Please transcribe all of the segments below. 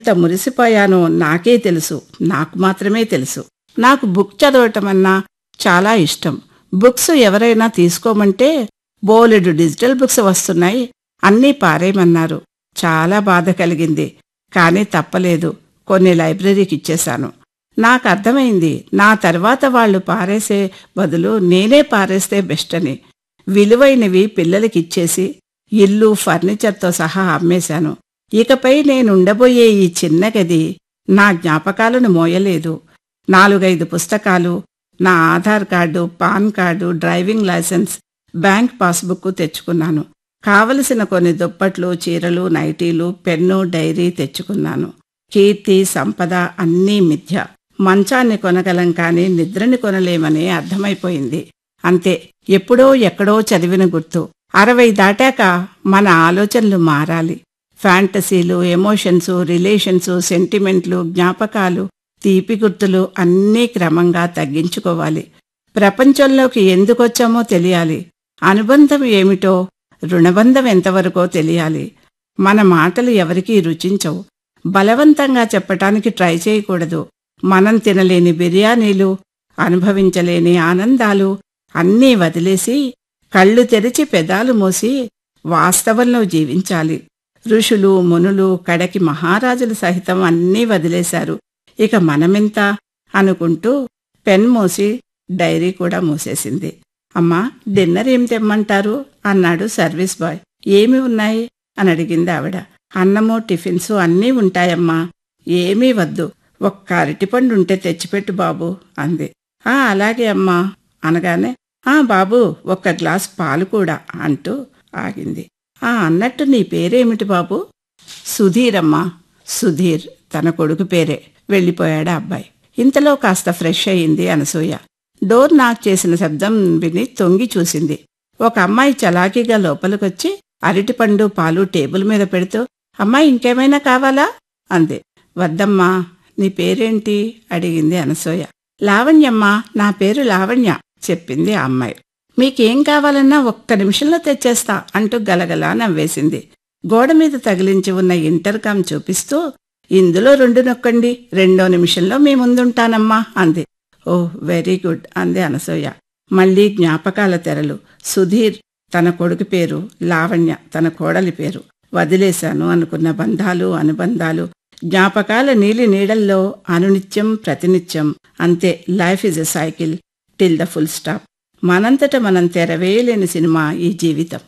ఎంత మురిసిపోయానో నాకే తెలుసు నాకు మాత్రమే తెలుసు నాకు బుక్ చదవటం అన్నా చాలా ఇష్టం బుక్స్ ఎవరైనా తీసుకోమంటే బోలెడు డిజిటల్ బుక్స్ వస్తున్నాయి అన్నీ పారేయమన్నారు చాలా బాధ కలిగింది కానీ తప్పలేదు కొన్ని లైబ్రరీకి ఇచ్చేశాను నాకు అర్థమైంది నా తర్వాత వాళ్ళు పారేసే బదులు నేనే పారేస్తే బెస్ట్ అని విలువైనవి పిల్లలకిచ్చేసి ఇల్లు ఫర్నిచర్తో సహా అమ్మేశాను ఇకపై నేనుండబోయే ఈ చిన్న గది నా జ్ఞాపకాలను మోయలేదు నాలుగైదు పుస్తకాలు నా Aadhaar card PAN card driving licence bank passbook తెచ్చుకున్నాను కావలసిన కొన్ని దుప్పట్లు చీరలు నైటీలు పెన్ను డైరీ తెచ్చుకున్నాను కీర్తి సంపద అన్నీ మిథ్య మంచాన్ని కొనగలం కాని నిద్రని కొనలేమని అర్థమైపోయింది అంతే ఎప్పుడో ఎక్కడో చదివిన గుర్తు అరవై దాటాక మన ఆలోచనలు మారాలి ఫ్యాంటసీలు ఎమోషన్స్ రిలేషన్స్ సెంటిమెంట్లు జ్ఞాపకాలు తీపి గుర్తులు అన్నీ క్రమంగా తగ్గించుకోవాలి ప్రపంచంలోకి ఎందుకొచ్చామో తెలియాలి అనుబంధం ఏమిటో రుణబంధం ఎంతవరకో తెలియాలి మన మాటలు ఎవరికీ రుచించవు బలవంతంగా చెప్పటానికి ట్రై చేయకూడదు మనం తినలేని బిర్యానీలు అనుభవించలేని ఆనందాలు అన్నీ వదిలేసి కళ్ళు తెరిచి పెదాలు మూసి వాస్తవంలో జీవించాలి ఋషులు మునులు కడకి మహారాజులు సహితం అన్నీ వదిలేశారు ఇక మనమెంత అనుకుంటూ పెన్ మూసి డైరీ కూడా మూసేసింది అమ్మా డిన్నర్ ఏం తెమ్మంటారు అన్నాడు సర్వీస్ బాయ్ ఏమి ఉన్నాయి అని అడిగింది ఆవిడ అన్నము టిఫిన్స్ అన్నీ ఉంటాయమ్మా ఏమీ వద్దు ఒక్క అరటిపండు ఉంటే తెచ్చిపెట్టు బాబు అంది ఆ అలాగే అమ్మా అనగానే ఆ బాబు ఒక్క గ్లాస్ పాలు కూడా అంటూ ఆగింది ఆ అన్నట్టు నీ పేరేమిటి బాబు సుధీర్ అమ్మా సుధీర్ తన కొడుకు పేరే వెళ్ళిపోయాడు అబ్బాయి ఇంతలో కాస్త ఫ్రెష్ అయింది అనసూయ డోర్ నాక్ చేసిన శబ్దం విని తొంగి చూసింది ఒక అమ్మాయి చలాకీగా లోపలికొచ్చి అరటిపండు పాలు టేబుల్ మీద పెడుతూ అమ్మాయి ఇంకేమైనా కావాలా అంది వద్దమ్మా నీ పేరేంటి అడిగింది అనసూయ లావణ్యమ్మా నా పేరు లావణ్య చెప్పింది ఆ అమ్మాయి మీకేం కావాలన్నా ఒక్క నిమిషంలో తెచ్చేస్తా అంటూ గలగలా నవ్వేసింది గోడ మీద తగిలించి ఉన్న ఇంటర్కామ్ చూపిస్తూ ఇందులో రెండు నొక్కండి రెండో నిమిషంలో మీ ముందుంటానమ్మా అంది ఓ వెరీ గుడ్ అంది అనసూయ మళ్ళీ జ్ఞాపకాల తెరలు సుధీర్ తన కొడుకు పేరు లావణ్య తన కోడలి పేరు వదిలేశాను అనుకున్న బంధాలు అనుబంధాలు జ్ఞాపకాల నీలి నీడల్లో అనునిత్యం ప్రతినిత్యం అంతే life is a cycle till the full stop మనంతట మనం తెరవేయలేని సినిమా ఈ జీవితం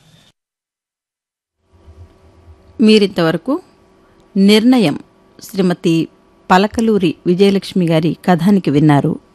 మీరింతవరకు నిర్ణయం శ్రీమతి పలకలూరి విజయలక్ష్మి గారి కథానికి విన్నారు